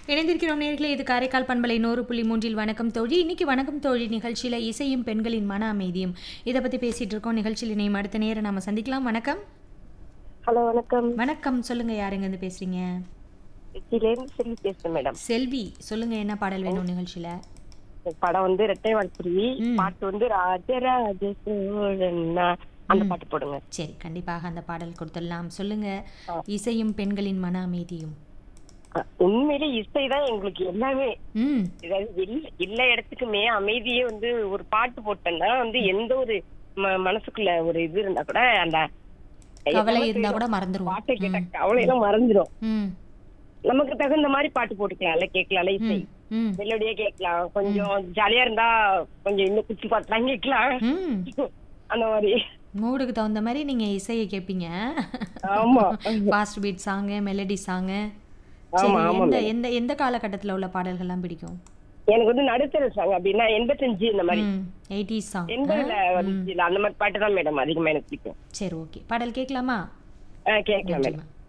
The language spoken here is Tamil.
இணைந்திருக்கிறோம் நேர்களே இது காரைக்கால் பண்பலை நூறு புள்ளி மூன்றில் வணக்கம் தோழி இன்னைக்கு வணக்கம் தோழி நிகழ்ச்சியில இசையும் பெண்களின் மன அமைதியும் இதை பத்தி பேசிட்டு இருக்கோம் நிகழ்ச்சியில் இணையும் அடுத்த நேரம் நாம சந்திக்கலாம் வணக்கம் ஹலோ வணக்கம் வணக்கம் சொல்லுங்க யாருங்க இருந்து பேசுறீங்க திருச்சியிலேருந்து செல்வி பேசுறேன் மேடம் செல்வி சொல்லுங்க என்ன பாடல் வேணும் நிகழ்ச்சியில இந்த படம் வந்து ரெட்டை வாழ்புரி ம். பாட்டு வந்து ராஜராஜ சோழன்னா அந்த பாட்டு போடுங்க சரி கண்டிப்பாக அந்த பாடல் கொடுத்துடலாம் சொல்லுங்க ஆ. இசையும் பெண்களின் மன அமைதியும் அஹ், உண்மையிலே இசைதான் எங்களுக்கு எல்லாமே ம் அதாவது இல்ல எல்லா இடத்துக்குமே அமைதியே வந்து ஒரு பாட்டு போட்டேன்னா வந்து எந்த ஒரு ம- மனசுக்குள்ள ஒரு இது இருந்தா கூட அந்த கவலை இருந்தா கூட மறந்துருவோம் பாட்டை கேட்ட கவலை எல்லாம் மறந்துடும் ம் நமக்கு தகுந்த மாதிரி பாட்டு போட்டுக்கலாம்ல கேட்கலாம்ல இசை ம் ம் மெலோடியா கேட்கலாம் கொஞ்சம் ஜாலியா இருந்தா கொஞ்சம் இன்னும் குச்சி பாட்டுலாம் கேட்கலாம் ம் அந்த மாதிரி மூடுக்கு தகுந்த மாதிரி நீங்க இசையை கேட்பீங்க ஆமா fast beat song melody song ஆமா, சரி ஆமா, எந்த எந்த எந்த காலகட்டத்துல உள்ள பாடல்கள்லாம் பிடிக்கும் எனக்கு வந்து நடுத்தர சாங் அப்படின்னா எண்பத்தஞ்சு இந்த மாதிரி ம் எயிட்டிஸ் சாங் எண்பதுல வந்துச்சு அந்த மாதிரி பாட்டு தான் மேடம் அதிகமா எனக்கு பிடிக்கும் சரி ஓகே பாடல் கேட்கலாமா ஆஹ் கேட்கலாம் மேடம் நன்றிம்மா.